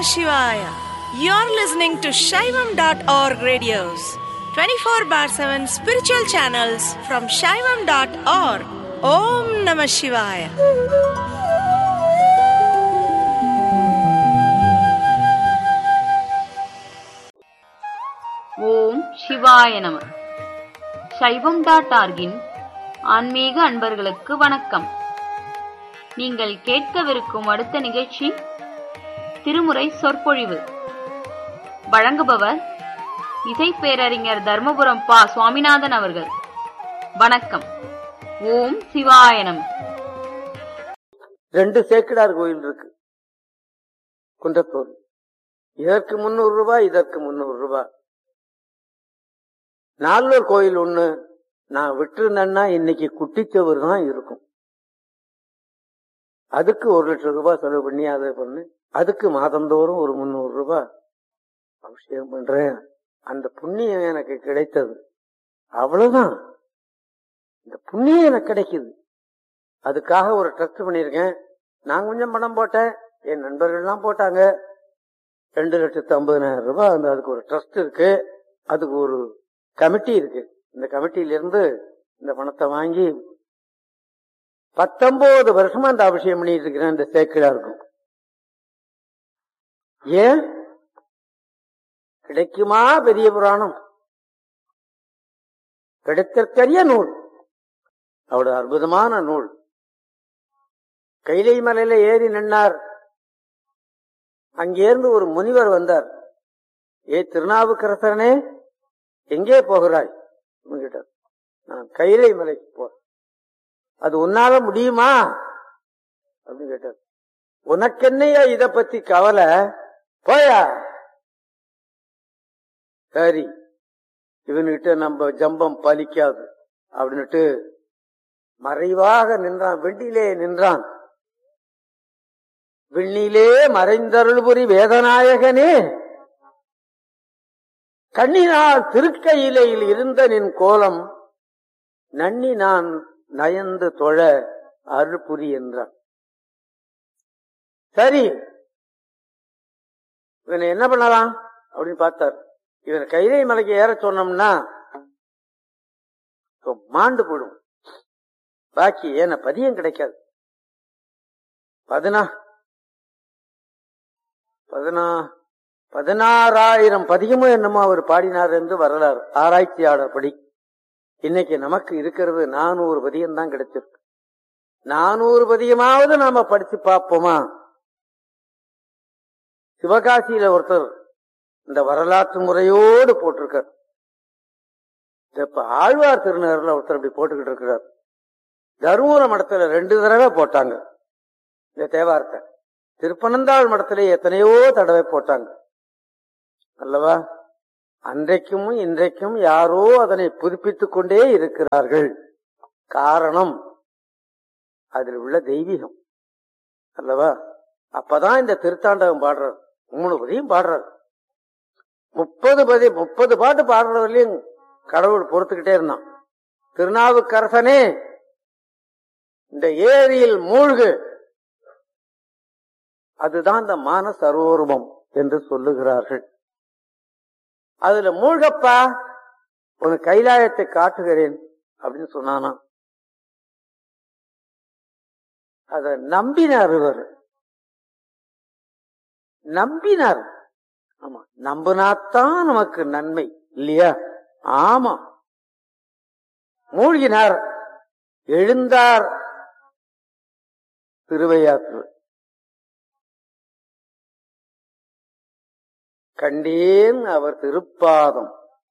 Shivaya. You're listening to Shaivam.org radios, 24 bar 7 spiritual channels from Shaivam.org. Om Namah Shivaya. ஓம் சிவாய நம சைவம் dot ஆர்கின் ஆன்மீக அன்பர்களுக்கு வணக்கம் நீங்கள் கேட்கவிருக்கும் அடுத்த நிகழ்ச்சி திருமுறை சொற்பொழிவு வழங்குபவர் இசை பேரறிஞர் தர்மபுரம் பா சுவாமிநாதன் அவர்கள் வணக்கம் ஓம் சிவாய நம ரெண்டு சேக்கிடார் கோயில் இருக்கு குன்றத்தூர் இதற்கு முன்னூறு ரூபாய் இதற்கு முன்னூறு ரூபாய் நாலூர் கோயில் ஒண்ணு நான் விட்டுருந்தேன்னா இன்னைக்கு குட்டிச்சவர் தான் இருக்கும் அதுக்கு ஒரு லட்சம் ரூபாய் செலவு பண்ணி அதை பண்ணு அதுக்கு மாதந்தோறும் ஒரு முந்நூறு ரூபாய் அபிஷேகம் பண்றேன் அந்த புண்ணியம் எனக்கு கிடைத்தது அவ்வளவுதான் இந்த புண்ணியம் எனக்கு கிடைக்குது அதுக்காக ஒரு ட்ரஸ்ட் பண்ணியிருக்கேன் நான் கொஞ்சம் பணம் போட்டேன் என் நண்பர்கள்லாம் போட்டாங்க ரெண்டு லட்சத்து ஐம்பதனாயிரம் ரூபாய் அந்த அதுக்கு ஒரு ட்ரஸ்ட் இருக்கு அதுக்கு ஒரு கமிட்டி இருக்கு இந்த கமிட்டியில இருந்து இந்த பணத்தை வாங்கி பத்தொன்பது வருஷமா அந்த அபிஷேகம் பண்ணிட்டு இருக்கிறேன் இந்த சேக்கிடா இருக்கும் ஏன் கிடைக்குமா பெரிய புராணம் கிடைத்தற்கரிய நூல் அவ்வளவு அற்புதமான நூல் கைலை மலையில ஏறி நின்னார் அங்கேருந்து ஒரு முனிவர் வந்தார் ஏ திருநாவுக்கரசரனே எங்கே போகிறாய் கேட்டார் நான் கைலை மலைக்கு போ அது உன்னால முடியுமா அப்படின்னு கேட்டார் உனக்கென்னையா இத பத்தி கவலை போயா சரி இவன்கிட்ட நம்ம ஜம்பம் பலிக்காது அப்படின்னுட்டு மறைவாக நின்றான் வெண்டிலே நின்றான் விண்ணிலே மறைந்தருள்புரி வேதநாயகனே கண்ணினால் திருக்கையிலையில் இருந்த நின் கோலம் நன்னி நான் நயந்து தொழ அருள்புரி என்றான் சரி இவனை என்ன பண்ணலாம் அப்படின்னு பார்த்தார் இவன் கைலை மலைக்கு ஏற சொன்னோம்னா மாண்டு போடும் பாக்கி ஏன பதியம் கிடைக்காது பதினா பதினா பதினாறாயிரம் பதிகமும் என்னமோ அவர் பாடினார் என்று வரலாறு ஆராய்ச்சியாளர் படி இன்னைக்கு நமக்கு இருக்கிறது நானூறு பதியம் தான் கிடைச்சிருக்கு நானூறு பதியமாவது நாம படிச்சு பார்ப்போமா சிவகாசியில ஒருத்தர் இந்த வரலாற்று முறையோடு போட்டிருக்கார் இப்ப ஆழ்வார் திருநகர்ல ஒருத்தர் இப்படி போட்டுக்கிட்டு இருக்கிறார் தருமபுர மடத்துல ரெண்டு தடவை போட்டாங்க இந்த தேவாரத்தை திருப்பனந்தாள் மடத்துல எத்தனையோ தடவை போட்டாங்க அல்லவா அன்றைக்கும் இன்றைக்கும் யாரோ அதனை புதுப்பித்துக் கொண்டே இருக்கிறார்கள் காரணம் அதில் உள்ள தெய்வீகம் அல்லவா அப்பதான் இந்த திருத்தாண்டகம் பாடுறார் மூணு பதியும் பாடுறார் முப்பது பதி முப்பது பாட்டு பாடுறதுலயும் கடவுள் பொறுத்துக்கிட்டே இருந்தான் திருநாவுக்கரசனே இந்த ஏரியில் மூழ்கு அதுதான் இந்த மான சரோரூபம் என்று சொல்லுகிறார்கள் அதுல மூழ்கப்பா உன் கைலாயத்தை காட்டுகிறேன் அப்படின்னு சொன்னானா அத நம்பினார் இவர் நம்பினார் ஆமா நம்பினாத்தான் நமக்கு நன்மை இல்லையா ஆமா மூழ்கினார் எழுந்தார் திருவையாற்று கண்டேன் அவர் திருப்பாதம்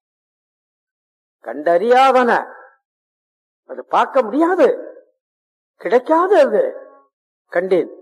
கண்டறியாதன அது பார்க்க முடியாது கிடைக்காது அது கண்டேன்